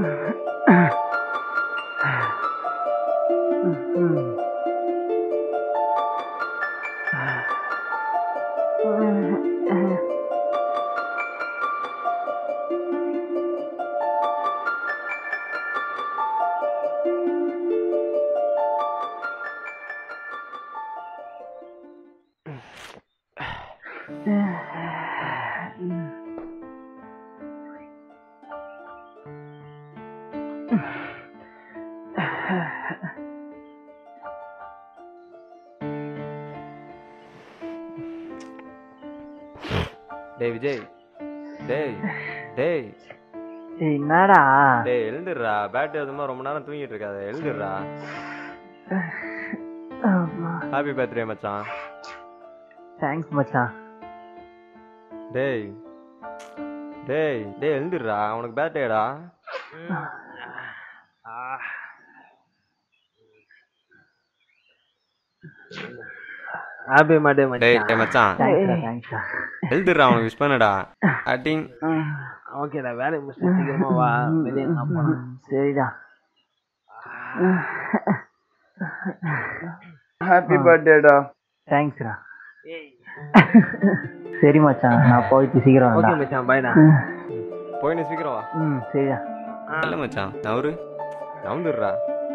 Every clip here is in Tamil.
டேய் விஜய் டேய் டேய் ஏய், என்னடா டேய் எழுந்துடுறா பேட் எதுமா ரொம்ப நேரம் தூங்கிட்டு இருக்காத எழுந்துடுறா ஹாப்பி பர்த்டே மச்சான் தேங்க்ஸ் மச்சான் டேய் டேய் டேய் எழுந்துடுறா உனக்கு பர்த்டேடா ஹாப்பி பர்த்டே டேய் மச்சான் டேய் மச்சான் தேங்க்ஸ்டா தேங்க்ஸ்டா எழுந்துடுறா உனக்கு விஷ் பண்ணடா அட்டிங் ஓகேடா வேலையை முடிச்சுட்டு சீக்கிரமா வா வெளியே நான் போனேன் சரிடா ஹாப்பி பர்த்டேடா தேங்க்ஸ்டா சரி மச்சான் நான் போயிட்டு சீக்கிரம் ஓகே வரேன்டா. மச்சான் பாய்டா போய் நீ சீக்கிரம் வா ம் சரிடா இல்ல மச்சான் நவரு நவுந்துடுறா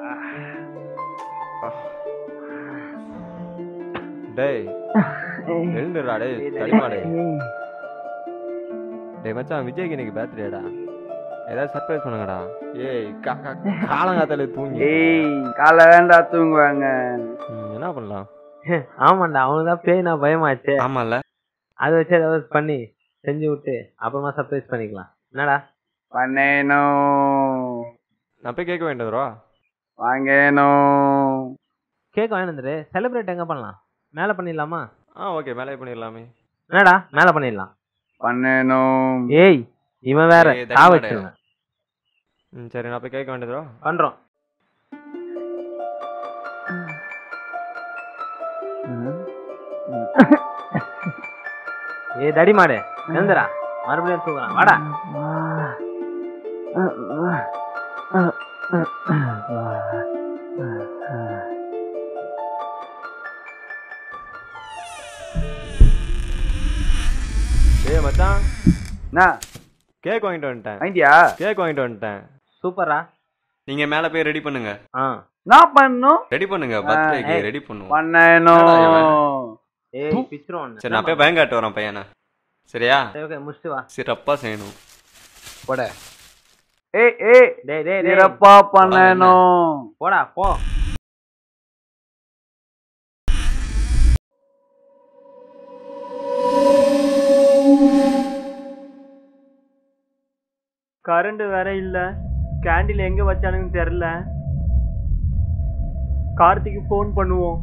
டேய் எழுந்துடுறா டேய் தடிமா டேய் ஏய், டேய் மச்சான் விஜய்க்கு இன்னைக்கு பர்த்டேடா ஏதாவது சர்ப்ரைஸ் பண்ணுங்கடா ஏய் கா கா- காலங்காத்தால தூங்கி ஏய் காலை வேண்டா தூங்குவாங்க ம், என்ன பண்ணலாம் ஆமாண்டா அவனுக்கு தான் பேய் நான் பயமாச்சே ஆமால அதை வச்சு ஏதாவது பண்ணி செஞ்சு விட்டு அப்புறமா சர்ப்ரைஸ் பண்ணிக்கலாம் என்னடா பண்ணேனும் நான் போய் கேட்க வேண்டியதுரா வாங்கேனும் கேக் வாங்கினதுரு செலிப்ரேட் எங்க பண்ணலாம் மேலே பண்ணிடலாமா ஆ ஓகே மேலே பண்ணிடலாமே என்னடா மேலே பண்ணிடலாம் பண்ணேனும் ஏய் இவன் வேற ஏய், தா தடிமாடே. வச்சிருவேன் ம் சரி நான் போய் கேட்க வேண்டியதுரா பண்றோம் ஏய் தடி மாடு எழுந்துடா மறுபடியும் தூக்குறான் வாடா டேய் மச்சான் என்ன கேக் வாங்கிட்டு வந்துட்டேன் ஐடியா கேக் வாங்கிட்டு வந்துட்டேன் சூப்பரா நீங்க மேலே போய் ரெடி பண்ணுங்க ஆ நான் பண்ணும் ரெடி பண்ணுங்க பர்த்டேக்கு ஏய். ரெடி பண்ணுவோம் பண்ணேனும் ஏய் பிச்சிரும் சரி நான் போய் பயங்காட்டு வரேன் பையனை சரியா சரி ஓகே முடிச்சுட்டு வா சிறப்பா செய்யணும் போட ஏய் ஏய் டேய் டேய் டேய் சிறப்பா பண்ணேனும் போடா போ கரண்ட் வேற இல்ல கேண்டில் எங்க வச்சானுன்னு தெரியல கார்த்திக்கு ஃபோன் பண்ணுவோம்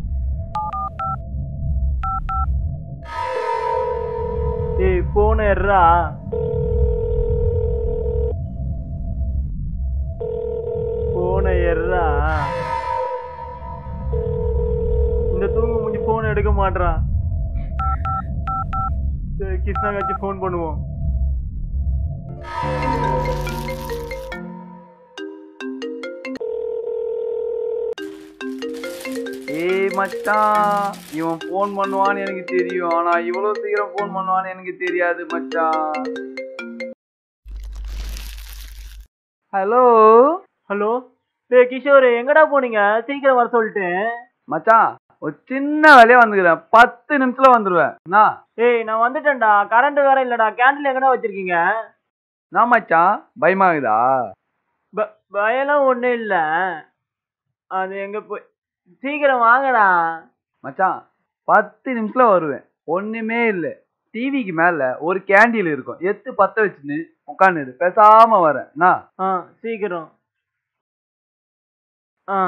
ஏய் போன எர்றா போன எர்றா இந்த தூங்கு முடிஞ்சு போன் எடுக்க மாட்றான் சரி, கிருஷ்ணா கட்சி ஃபோன் பண்ணுவோம் ஏய் மச்சான் இவன் ஃபோன் பண்ணுவான்னு எனக்கு தெரியும் ஆனா இவ்வளவு சீக்கிரம் ஃபோன் பண்ணுவான்னு எனக்கு தெரியாது மச்சான் ஹலோ ஹலோ டேய் கிஷோர் எங்கடா போனீங்க சீக்கிரம் வர சொல்லிட்டு மச்சான் ஒரு சின்ன வேலையா வந்துக்கிறேன் பத்து நிமிஷத்துல வந்துருவேன் என்ன ஏய் நான் வந்துட்டேன்டா கரண்ட் வேற இல்லடா கேண்டில் எங்கடா வச்சிருக்கீங்க நான் மச்சான் பயமாகுதா ப- பயம்லாம் ஒண்ணும் இல்ல அது எங்க போய் சீக்கிரம் வாங்கடா மச்சான் பத்து நிமிஷத்துல வருவேன் ஒண்ணுமே இல்லை டிவிக்கு மேல ஒரு கேண்டில் இருக்கும் எத்து பத்த வச்சுன்னு உட்காந்துரு பேசாம வரேன் என்ன ஆ சீக்கிரம் ஆ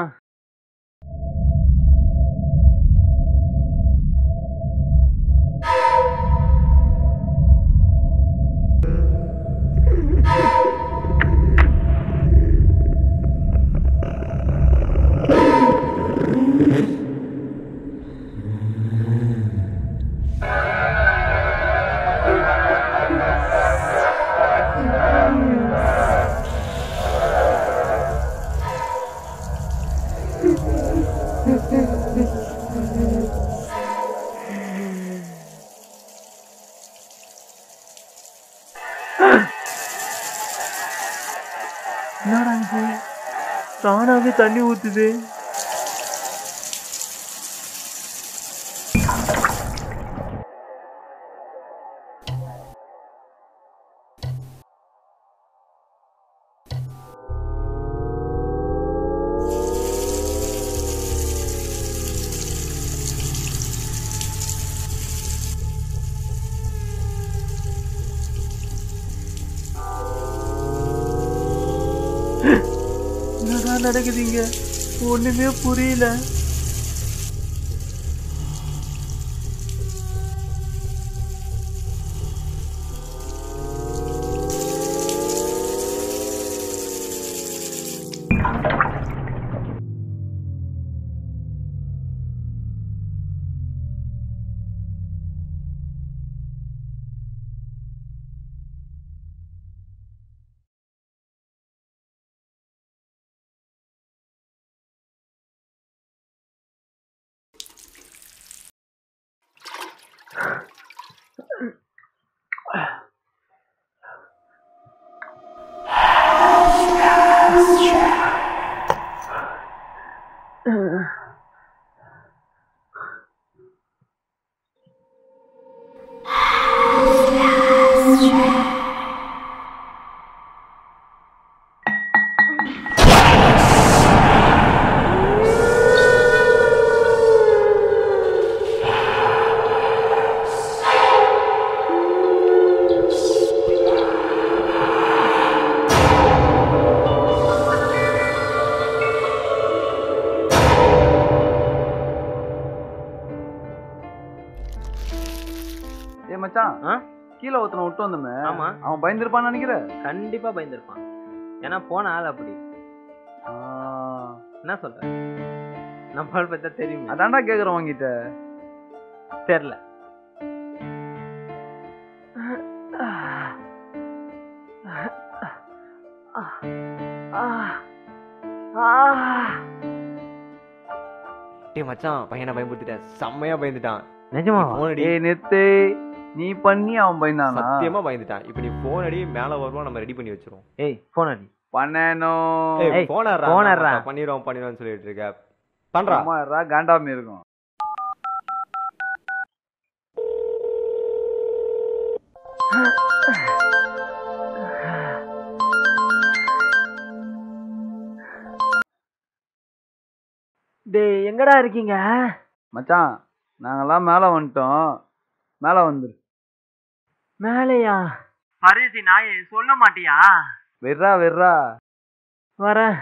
ஏய் தானாவே தண்ணி ஊத்துது என்னடா நடக்குதுங்க ஒண்ணுமே புரியல ஏ மச்சான் ஆ? கீழே ஒருத்தனை விட்டு வந்தோமே ஆமா அவன் பயந்துருப்பான்னு நினைக்கிற கண்டிப்பா பயந்துருப்பான் ஏன்னா போன ஆள் அப்படி ஆ, என்ன சொல்ற நம்ம ஆள் பத்தா தெரியும் அதான்டா கேக்குறேன் உன்கிட்ட தெரியல டேய் மச்சான் பையனை பயன்படுத்திட்டேன் செம்மையா பயந்துட்டான் நிஜமா போன் அடி ஏய் நெத்து நீ பண்ணி அவன் பயந்தானா சத்தியமா பயந்துட்டான் இப்போ நீ போன் அடி மேல வருவோம் நம்ம ரெடி பண்ணி வச்சிருவோம் ஏய் போன் அடி பண்ணணும் ஏய் ஏய், போன் phone ஆடுறா. பண்ணிடுவோம் பண்ணிடுவோம்னு சொல்லிட்டு இருக்க பண்றா அம்மா இருடா, காண்டாமி இருக்கும் டேய் எங்கடா இருக்கீங்க மச்சான் நாங்கெல்லாம் மேல வந்துட்டோம் மேல வந்துரு மேலையா பரிசி நாயே சொல்ல மாட்டியா வெர்றா வெர்றா வரேன்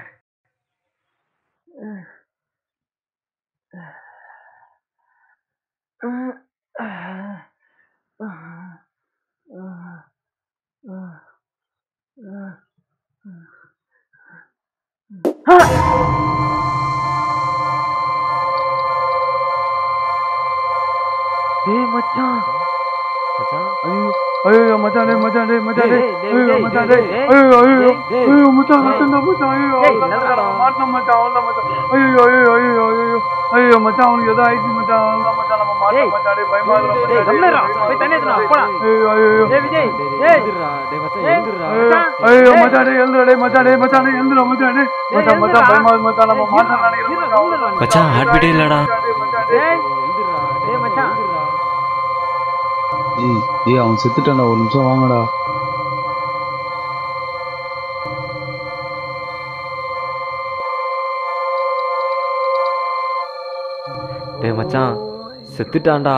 டேய் மச்சான் மச்சான் ஐயோ ஐயோ மச்சான் டேய் மச்சான் டேய் மச்சான் டேய் டேய், டேய், ஐயோ டேய், மச்சான் டேய், டேய் டேய், ஐயோ ஐயோ டேய், ஐயோ மச்சான் மச்சான் மச்சான் ஐயோ டேய், அவ்வளவுதான் நல்லடா. மச்சான், மாட்டினோம் மச்சான் அவ்வளவுதான் மச்சான் ஐயோ ஐயோ ஐயோ ஐயோ ஐயோ மச்சான் அவனுக்கு ஏதோ ஆயிடுச்சு மச்சான் அவ்வளவுதான் மச்சான் நம்ம மாட்டோம் டேய், மச்சான் டேய் பயமா இருக்கு டேய், மச்சான் கம்முனு இருடா. போய் தண்ணி எடுத்துட்டு வா, போடா. ஐயோ ஐயோ ஐயோ ஏய் விஜய் டேய், ஏய் டேய், எழுந்துடுறா. டேய் மச்சான் ஏய், எழுந்துடுறா. மச்சான். ஐயோ ஏய். மச்சான் டேய் எழுந்துடா டேய் மச்சான் டேய் மச்சான் டேய் எழுந்துடா மச்சான் டேய் மச்சான் மச்சான் எழுந்துடா. பயமா இருக்கு மச்சான் நம்ம ஏய், மாட்டோம் இருடா, நினைக்கிறேன் இருடா, மச்சான் இருடா. மச்சான், heartbeat ஏ இல்லடா. மச்சான், டேய், மச்சான், டேய். ஏய், எழுந்துடுறா. டேய், டேய் மச்சான். எழுந்துடுறா. ஏய் ஏய் அவன் செத்துட்டான்டா ஒரு நிமிஷம் வாங்கடா டேய் மச்சான் செத்துட்டான்டா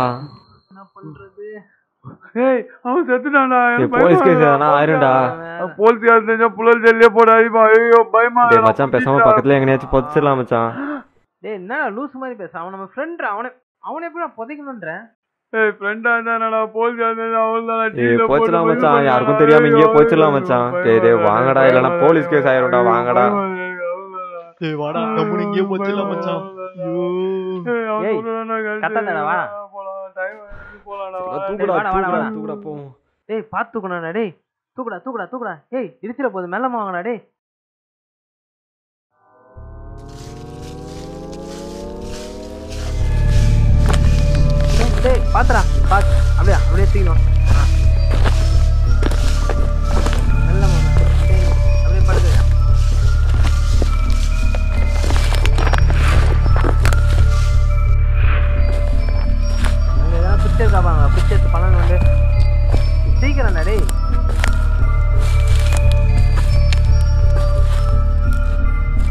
ஏய் அவன் செத்துட்டான்டா டேய் எனக்கு போலீஸ் கேஸ் பயமா எதனா ஆயிரும்டா இருக்கு. போலீஸ் கேஸ் தெரிஞ்சா புழல் ஜெல்லியே போட அடிப்பா ஐயோ பயமா டேய் மச்சான் பேசாம பக்கத்துல எங்கனையாச்சும் புதைச்சிடலாம் மச்சான் டேய் என்ன லூஸ் மாதிரி பேச அவன் நம்ம ஃப்ரெண்ட் அவனை அவனை எப்படி நான் புதைக்கணுன்ற ஏய் ஃப்ரெண்டா இருந்தா போலீஸ் இருந்தா அவள்தான் ஏய் போச்சிடலாம் மச்சான் யாருக்கும் தெரியாம இங்கேயே போச்சிடலாம் மச்சான் டேய் டேய் வாங்கடா இல்லனா போலீஸ் கேஸ் ஆயிரும்டா வாங்கடா டேய் வாடா கம்முனு இங்கேயே போச்சிடலாம் மச்சான் ஏய், கத்தாதடா, வா. தூக்குடா வாடா, வாடா, தூக்குடா வாடா. தூக்குடா போ டேய் பார்த்து தூக்கணும்டா டேய் தூக்குடா தூக்குடா தூக்குடா ஏய் இடிச்சிட போகுது மெல்ல வாங்கடா டேய் டேய், டேய் பாத்துடா பாத்து அப்படியே அப்படியே தூக்கணும் மெல்ல வாங்க. டேய், அப்படியே படுது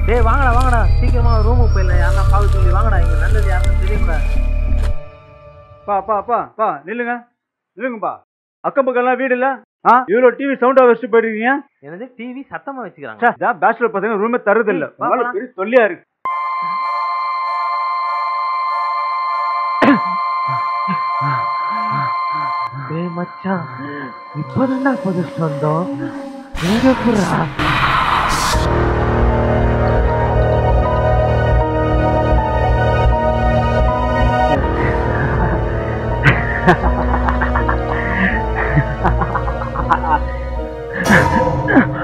டேய் வாங்கடா வாங்கடா சீக்கிரமா ரூமுக்கு போயிடலாம் யாரா பார்க்க சொல்லி வாங்கடா இங்க நல்லது யாருன்னு தெரியும்டா பா பா பா பா நில்லுங்க நில்லுங்கப்பா அக்கம் பக்கம்லாம் வீடு இல்ல ஆ இவ்வளோ டிவி சவுண்டா வச்சுட்டு போயிருக்கீங்க எனது டிவி சத்தமா வச்சுக்கிறாங்க ச்சே, இதான் பேச்சுலர் பசங்க ரூமே தருது இல்ல வா, உங்களால வா. பெரிய தொல்லியா இருக்கு டேய் மச்சான் இப்பதான்டா புதுசு வந்தோம் எங்க புறா ஆ